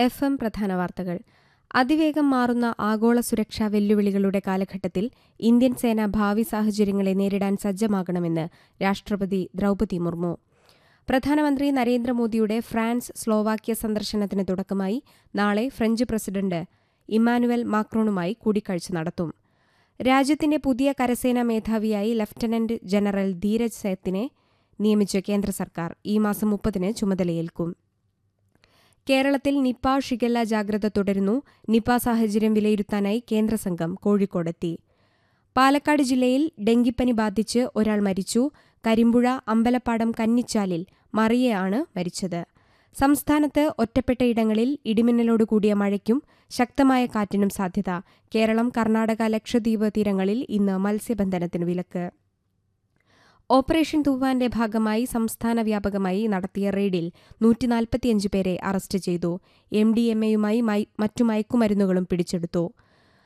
F M പ്രധാന വാർത്തകൾ അതിവേഗം മാറുന്ന ആഗോള സുരക്ഷാ വെല്ലുവിളികളുടെ കാലഘട്ടത്തിൽ ഇന്ത്യൻ സേന ഭാവി സാഹചര്യങ്ങളെ നേരിടാൻ സജ്ജമാകണമെന്ന് രാഷ്ട്രപതി ദ്രൗപതി മുർമു പ്രധാനമന്ത്രി നരേന്ദ്രമോദിയുടെ ഫ്രാൻസ് സ്ലോവാക്യ സന്ദർശനത്തിന് തുടക്കമായി നാളെ ഫ്രഞ്ച് പ്രസിഡന്റ് ഇമ്മാനുവൽ മാക്രോണുമായി കൂടിക്കാഴ്ച നടത്തും രാജ്യത്തിന്റെ പുതിയ കരസേനാ മേധാവിയായി ലഫ്റ്റനന്റ് ജനറൽ ധീരജ് സേത്തിനെ നിയമിച്ച് കേന്ദ്ര സർക്കാർ ഈ മാസം മുപ്പതിന് ചുമതലയേൽക്കും കേരളത്തിൽ നിപ ഷിഗല്ല ജാഗ്രത തുടരുന്നു നിപ സാഹചര്യം വിലയിരുത്താനായി കേന്ദ്ര സംഘം കോഴിക്കോടെത്തി പാലക്കാട് ജില്ലയിൽ ഡെങ്കിപ്പനി ബാധിച്ച് ഒരാൾ മരിച്ചു കരിമ്പുഴ അമ്പലപ്പാടം കന്നിച്ചാലിൽ മറിയയാണ് മരിച്ചത് സംസ്ഥാനത്ത് ഒറ്റപ്പെട്ട ഇടങ്ങളിൽ ഇടിമിന്നലോട് കൂടിയ മഴയ്ക്കും ശക്തമായ കാറ്റിനും സാധ്യത കേരളം കർണാടക ലക്ഷദ്വീപ് തീരങ്ങളിൽ ഇന്ന് മത്സ്യബന്ധനത്തിന് വിലക്ക് ഓപ്പറേഷൻ തൂഫാന്റെ ഭാഗമായി സംസ്ഥാന വ്യാപകമായി നടത്തിയ റെയ്ഡിൽ നൂറ്റിനാൽപ്പത്തിയഞ്ച് പേരെ അറസ്റ്റ് ചെയ്തു എം ഡി എം എയുമായി മറ്റു മയക്കുമരുന്നുകളും പിടിച്ചെടുത്തു